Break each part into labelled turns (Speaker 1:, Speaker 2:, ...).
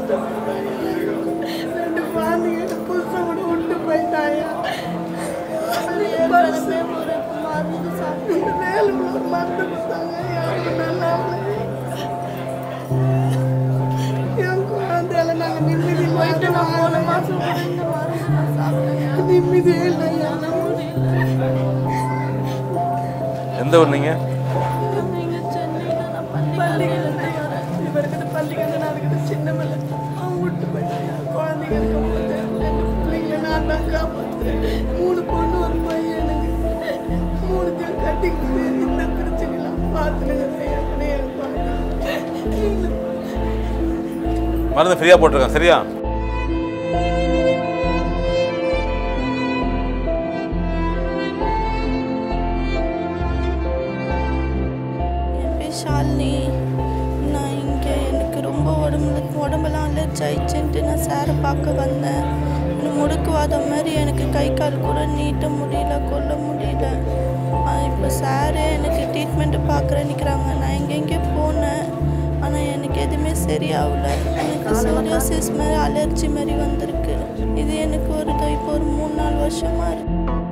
Speaker 1: ரெண்டு குழந்தைங்க புதுசாக கூட விட்டு போயிட்டாயா மருந்து சாப்பிட்டு வேலை ஒரு மருந்து கொடுத்தாங்க எனக்கு நல்லா இல்லை. என் குழந்தையால நாங்கள் நிம்மதி போயிட்டு நான் மூணு மாதம் கூட இந்த மருந்து நான் சாப்பிட்டேன் நிம்மதியே இல்லை என்னால் முடியல
Speaker 2: எந்த ஊர் நீங்கள்
Speaker 1: இவருக்கு பள்ளிக்கண்டு நான் இருக்கிற சின்ன பிள்ளை அவன் விட்டு போயிட்டாங்க குழந்தைங்க இருக்கும்போது ரெண்டு பிள்ளைங்களை நான் தான் காப்பாற்றுறேன் மூணு பொண்ணு ஒரு பையன் எனக்கு மூணுத்தையும் கட்டிக்கிட்டு இந்த பிரச்சனைலாம் பார்த்துனுங்க ஏற்கனவே எனக்கு பார்க்கணும்.
Speaker 2: மருந்து ஃப்ரீயாக போட்டிருக்கேன் சரியா
Speaker 3: என் பேர் ஷாலினி நான் இங்கே எனக்கு ரொம்ப உடம்புல உடம்பெல்லாம் அலர்ஜி ஆயிடுச்சுன்ட்டு நான் சாரை பார்க்க வந்தேன் இந்த முடுக்குவாதம் மாதிரி எனக்கு கை கால் கூட நீட்ட முடியல கொல்ல முடியல இப்போ சாரு எனக்கு ட்ரீட்மெண்ட்டு பார்க்குற நிற்கிறாங்க நான் எங்கெங்கே போனேன் ஆனால் எனக்கு எதுவுமே சரியாகல எனக்கு சோரியாசிஸ் மாதிரி அலர்ஜி மாதிரி வந்திருக்கு இது எனக்கு ஒரு இப்போ ஒரு மூணு நாலு வருஷமாக இருக்கு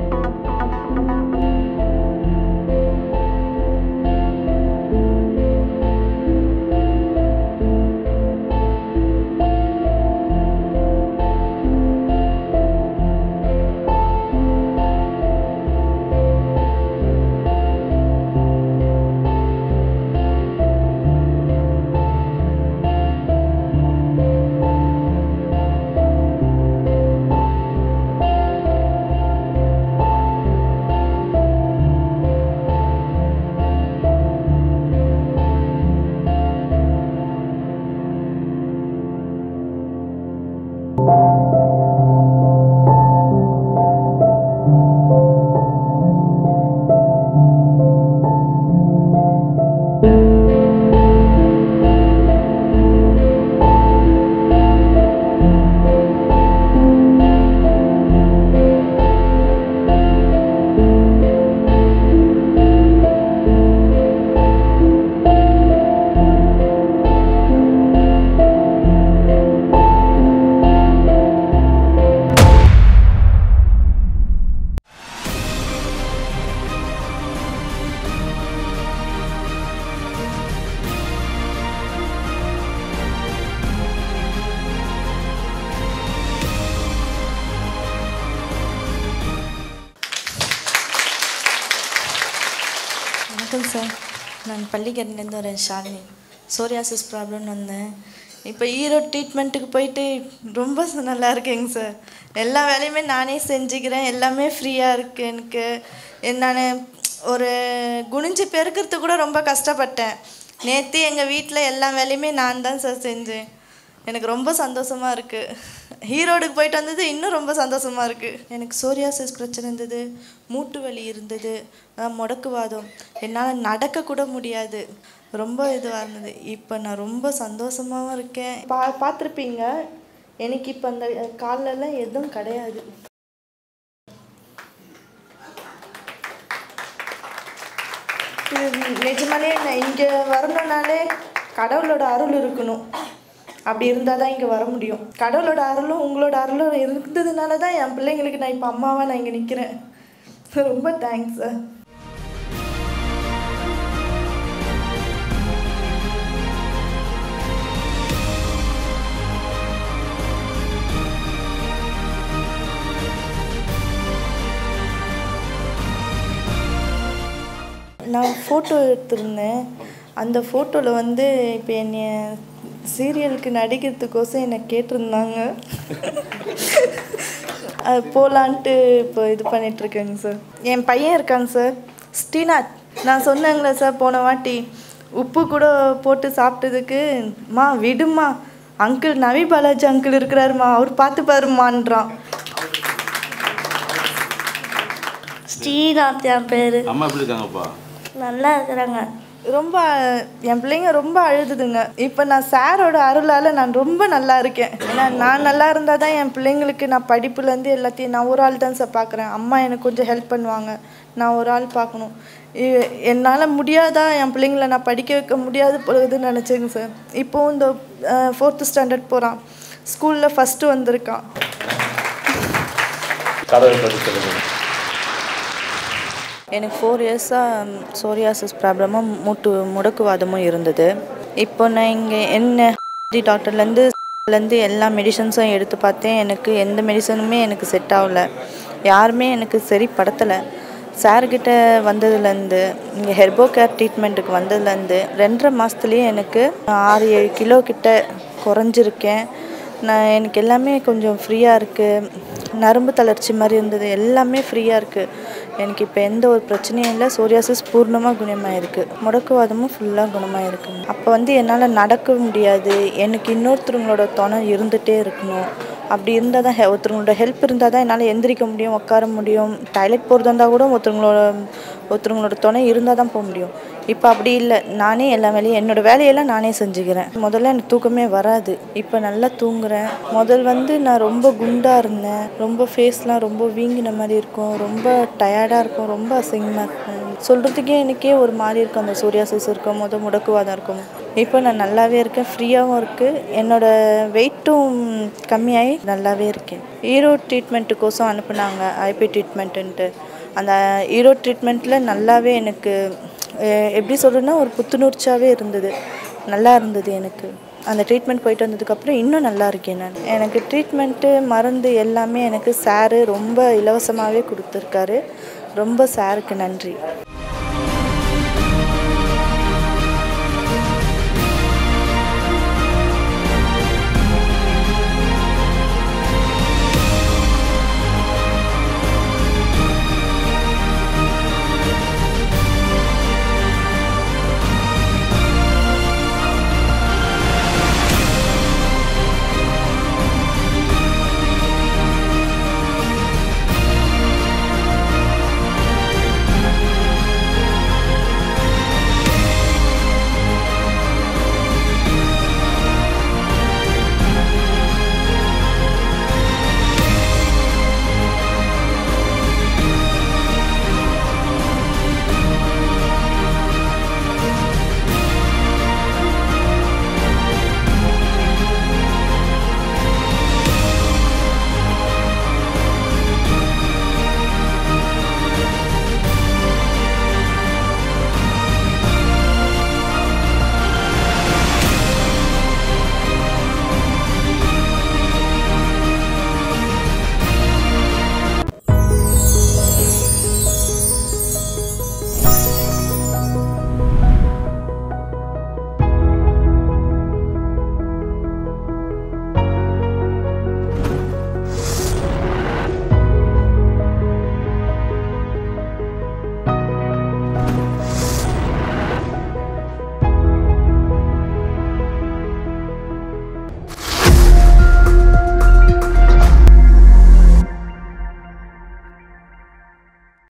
Speaker 3: வணக்கம் சார் நான் பள்ளிக்கரணிலேருந்து வரேன் ஷாலினி சோரியாசிஸ் ப்ராப்ளம்னு வந்தேன் இப்போ ஈரோடு ட்ரீட்மெண்ட்டுக்கு போயிட்டு ரொம்ப ச- நல்லா இருக்கேங்க சார் எல்லா வேலையுமே நானே செஞ்சுக்கிறேன் எல்லாமே ஃப்ரீயாக இருக்குது எனக்கு நான் ஒரு குனிஞ்சு பெருக்கிறதுக்கு கூட ரொம்ப கஷ்டப்பட்டேன் நேற்று எங்கள் வீட்டில் எல்லா வேலையுமே நான் தான் சார் செஞ்சேன் எனக்கு ரொம்ப சந்தோஷமாக இருக்குது ஈரோடுக்கு போயிட்டு வந்தது இன்னும் ரொம்ப சந்தோஷமாக இருக்குது எனக்கு சோரியாசிஸ் பிரச்சனை இருந்தது மூட்டு வலி இருந்தது அஹ் முடக்குவாதம் என்னால் நடக்க கூட முடியாது ரொம்ப இதுவாக இருந்தது இப்போ நான் ரொம்ப சந்தோஷமாகவும் இருக்கேன் பா பார்த்துருப்பீங்க எனக்கு இப்போ அந்த கால்லெல்லாம் எதுவும் கிடையாது இது நிஜமாலே நான் இங்கே வரணுன்னாலே கடவுளோட அருள் இருக்கணும் அப்படி இருந்தால் தான் இங்கே வர முடியும் கடவுளோட அருளும் உங்களோட அருளும் இருந்ததுனால தான் என் பிள்ளைங்களுக்கு நான் இப்போ அம்மாவாக நான் இங்கே நிற்கிறேன் ரொம்ப தேங்க்ஸ் சார் நான் ஃபோட்டோ எடுத்திருந்தேன் அந்த ஃபோட்டோவில் வந்து இப்போ என்னை சீரியலுக்கு நடிக்கிறதுக்கோசம் என்னை கேட்டிருந்தாங்க அது போகலான்ட்டு இப்போ இது பண்ணிகிட்ருக்கேங்க சார் என் பையன் இருக்காங்க சார் ஸ்ரீநாத் நான் சொன்னேங்களே சார் போன வாட்டி உப்பு கூட போட்டு சாப்பிட்டதுக்கு மா விடுமா அங்கிள் நவி பாலாஜி அங்கிள் இருக்கிறாருமா அவர் பார்த்து பாருமான்றான்
Speaker 4: ஸ்ரீநாத் என் பேர்
Speaker 2: அம்மா எப்படி இருக்காங்கப்பா
Speaker 4: நல்லா இருக்கிறாங்க
Speaker 3: ரொம்ப என் பிள்ளைங்க ரொம்ப அழுதுதுங்க இப்போ நான் சாரோட அருளால் நான் ரொம்ப நல்லா இருக்கேன் ஏன்னா நான் நல்லா இருந்தால் தான் என் பிள்ளைங்களுக்கு நான் படிப்புலேருந்து எல்லாத்தையும் நான் ஒரு ஆள் தான் சார் பார்க்குறேன் அம்மா எனக்கு கொஞ்சம் ஹெல்ப் பண்ணுவாங்க நான் ஒரு ஆள் பார்க்கணும் இ- என்னால் முடியாதா என் பிள்ளைங்கள நான் படிக்க வைக்க முடியாது பொழுதுன்னு நினச்சேங்க சார் இப்போவும் இந்த ஃபோர்த்து ஸ்டாண்டர்ட் போகிறான் ஸ்கூலில் ஃபஸ்ட்டு வந்திருக்கான்
Speaker 2: கதவை பற்றி சொல்லுங்கள்
Speaker 3: எனக்கு ஃபோர் இயர்ஸாக சோரியாசிஸ் ப்ராப்ளமும் மூட்டு முடக்குவாதமும் இருந்தது இப்போ நான் இங்கே என்ன டாக்டர்லேருந்து லேருந்து எல்லா மெடிசன்ஸும் எடுத்து பார்த்தேன் எனக்கு எந்த மெடிசனுமே எனக்கு செட் ஆகல யாருமே எனக்கு சரி படுத்தலை சார்கிட்ட வந்ததுலேருந்து இங்கே ஹெர்போ கேர் ட்ரீட்மெண்ட்டுக்கு வந்ததுலேருந்து ரெண்டரை மாதத்துலேயே எனக்கு ஆறு ஏழு கிலோ கிட்ட குறைஞ்சிருக்கேன் நான் எனக்கு எல்லாமே கொஞ்சம் ஃப்ரீயாக இருக்குது நரம்பு தளர்ச்சி மாதிரி இருந்தது எல்லாமே ஃப்ரீயாக இருக்குது எனக்கு இப்போ எந்த ஒரு பிரச்சனையும் இல்லை சோரியாசிஸ் பூர்ணமாக குணமாயிருக்கு முடக்குவாதமும் ஃபுல்லாக குணமாயிருக்கு அப்போ வந்து என்னால் நடக்க முடியாது எனக்கு இன்னொருத்தவங்களோட துணை இருந்துகிட்டே இருக்கணும் அப்படி இருந்தால் தான் ஹெ ஒருத்தவங்களோட ஹெல்ப் இருந்தால் தான் என்னால் எந்திரிக்க முடியும் உட்கார முடியும் டாய்லெட் போகிறதா இருந்தால் கூட ஒருத்தவங்களோட ஒருத்தவங்களோட துணை இருந்தால் தான் போக முடியும் இப்போ அப்படி இல்லை நானே எல்லா வேலையும் என்னோடய வேலையெல்லாம் நானே செஞ்சுக்கிறேன் முதல்ல எனக்கு தூக்கமே வராது இப்போ நல்லா தூங்குறேன் முதல் வந்து நான் ரொம்ப குண்டாக இருந்தேன் ரொம்ப ஃபேஸ்லாம் ரொம்ப வீங்கின மாதிரி இருக்கும் ரொம்ப டயர்டாக இருக்கும் ரொம்ப அசிங்கமாக இருக்கும் சொல்கிறதுக்கே எனக்கே ஒரு மாதிரி இருக்கும் அந்த சூரியாசிஸ் இருக்கும் போது முடக்குவாதம் இருக்கும் இப்போ நான் நல்லாவே இருக்கேன் ஃப்ரீயாகவும் இருக்குது என்னோட வெயிட்டும் கம்மியாகி நல்லாவே இருக்கேன் ஈரோடு ட்ரீட்மெண்ட்டுக்கோசம் அனுப்புனாங்க ஐபி ட்ரீட்மெண்ட்டுன்ட்டு அந்த ஈரோடு ட்ரீட்மெண்ட்டில் நல்லாவே எனக்கு அஹ், எப்படி சொல்கிறேன்னா ஒரு புத்துணர்ச்சியாகவே இருந்தது நல்லா இருந்தது எனக்கு அந்த ட்ரீட்மெண்ட் போயிட்டு வந்ததுக்கப்புறம் இன்னும் நல்லா இருக்கேன் நான் எனக்கு ட்ரீட்மெண்ட்டு மருந்து எல்லாமே எனக்கு சாரு ரொம்ப இலவசமாகவே கொடுத்துருக்காரு ரொம்ப சாருக்கு நன்றி